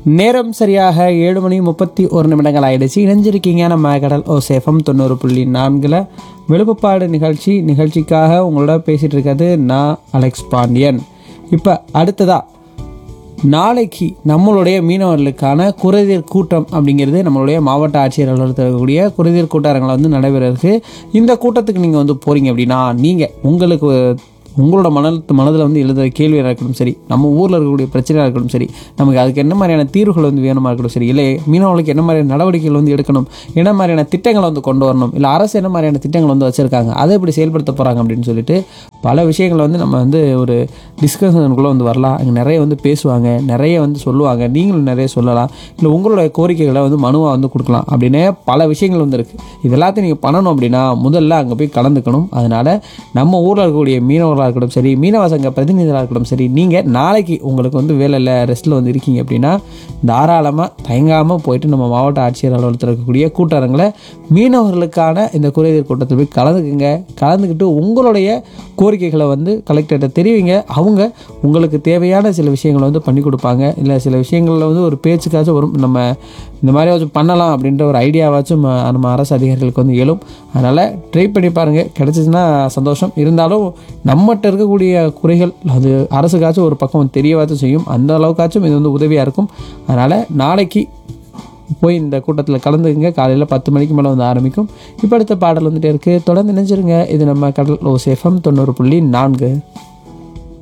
நேரம் சரியாக ஏழு மணி முப்பத்தி ஒரு நிமிடங்கள் ஆயிடுச்சு இணைஞ்சிருக்கீங்க நம்ம கடல் ஓ சேஃபம் தொண்ணூறு புள்ளி நான்கில் விழுப்புப்பாடு நிகழ்ச்சி நிகழ்ச்சிக்காக உங்களோட பேசிகிட்டு இருக்கிறது நான் அலெக்ஸ் பாண்டியன் இப்போ அடுத்ததா நாளைக்கு நம்மளுடைய மீனவர்களுக்கான குறைதீர் கூட்டம் அப்படிங்கிறது நம்மளுடைய மாவட்ட ஆட்சியர் அலுவலகத்தில் இருக்கக்கூடிய குறைதீர் கூட்டரங்களை வந்து நடைபெறதுக்கு இந்த கூட்டத்துக்கு நீங்கள் வந்து போகிறீங்க அப்படின்னா நீங்கள் உங்களுக்கு உங்களோட மனல் மனதில் வந்து எழுதுகிற கேள்வியாக இருக்கட்டும் சரி நம்ம ஊரில் இருக்கக்கூடிய பிரச்சனையாக இருக்கட்டும் சரி நமக்கு அதுக்கு என்ன மாதிரியான தீர்வுகள் வந்து வேணுமா இருக்கட்டும் சரி இல்லை மீனவர்களுக்கு என்ன மாதிரியான நடவடிக்கைகள் வந்து எடுக்கணும் என்ன மாதிரியான திட்டங்களை வந்து கொண்டு வரணும் இல்லை அரசு என்ன மாதிரியான திட்டங்கள் வந்து வச்சுருக்காங்க அதை எப்படி செயல்படுத்த போகிறாங்க அப்படின்னு சொல்லிட்டு பல விஷயங்களை வந்து நம்ம வந்து ஒரு டிஸ்கஷனுக்குள்ளே வந்து வரலாம் அங்கே நிறைய வந்து பேசுவாங்க நிறைய வந்து சொல்லுவாங்க நீங்களும் நிறைய சொல்லலாம் இல்லை உங்களோட கோரிக்கைகளை வந்து மனுவாக வந்து கொடுக்கலாம் அப்படின்னு பல விஷயங்கள் வந்து இருக்குது இது எல்லாத்தையும் நீங்கள் பண்ணணும் அப்படின்னா முதல்ல அங்கே போய் கலந்துக்கணும் அதனால் நம்ம ஊரில் இருக்கக்கூடிய மீனவர்களாக இருக்கட்டும் சரி மீனவ சங்க பிரதிநிதிகளாக இருக்கட்டும் சரி நீங்கள் நாளைக்கு உங்களுக்கு வந்து வேலை இல்லை ரெஸ்ட்டில் வந்து இருக்கீங்க அப்படின்னா தாராளமாக தயங்காமல் போயிட்டு நம்ம மாவட்ட ஆட்சியர் அலுவலகத்தில் இருக்கக்கூடிய கூட்டரங்களை மீனவர்களுக்கான இந்த குறைதீர் கூட்டத்தில் போய் கலந்துக்குங்க கலந்துக்கிட்டு உங்களுடைய கோரிக்கைகளை வந்து கலெக்டர்கிட்ட தெரிவிங்க அவங்க உங்களுக்கு தேவையான சில விஷயங்களை வந்து பண்ணி கொடுப்பாங்க இல்லை சில விஷயங்களில் வந்து ஒரு பேச்சுக்காச்சும் வரும் நம்ம இந்த மாதிரி வச்சு பண்ணலாம் அப்படின்ற ஒரு ஐடியாவாச்சும் ம- நம்ம அரசு அதிகாரிகளுக்கு வந்து எழும் அதனால் ட்ரை பண்ணி பாருங்கள் கிடச்சிச்சின்னா சந்தோஷம் இருந்தாலும் நம்மகிட்ட இருக்கக்கூடிய குறைகள் அது அரசுக்காச்சும் ஒரு பக்கம் தெரியவாச்சும் செய்யும் அந்த அளவுக்காச்சும் இது வந்து உதவியாக இருக்கும் அதனால் நாளைக்கு போய் இந்த கூட்டத்தில் கலந்துக்குங்க காலையில் பத்து மணிக்கு மேலே வந்து ஆரம்பிக்கும் இப்போ அடுத்த பாடல் வந்துட்டே இருக்குது தொடர்ந்து நினைச்சிருங்க இது நம்ம கடல் ஓ சேஃபம் தொண்ணூறு புள்ளி நான்கு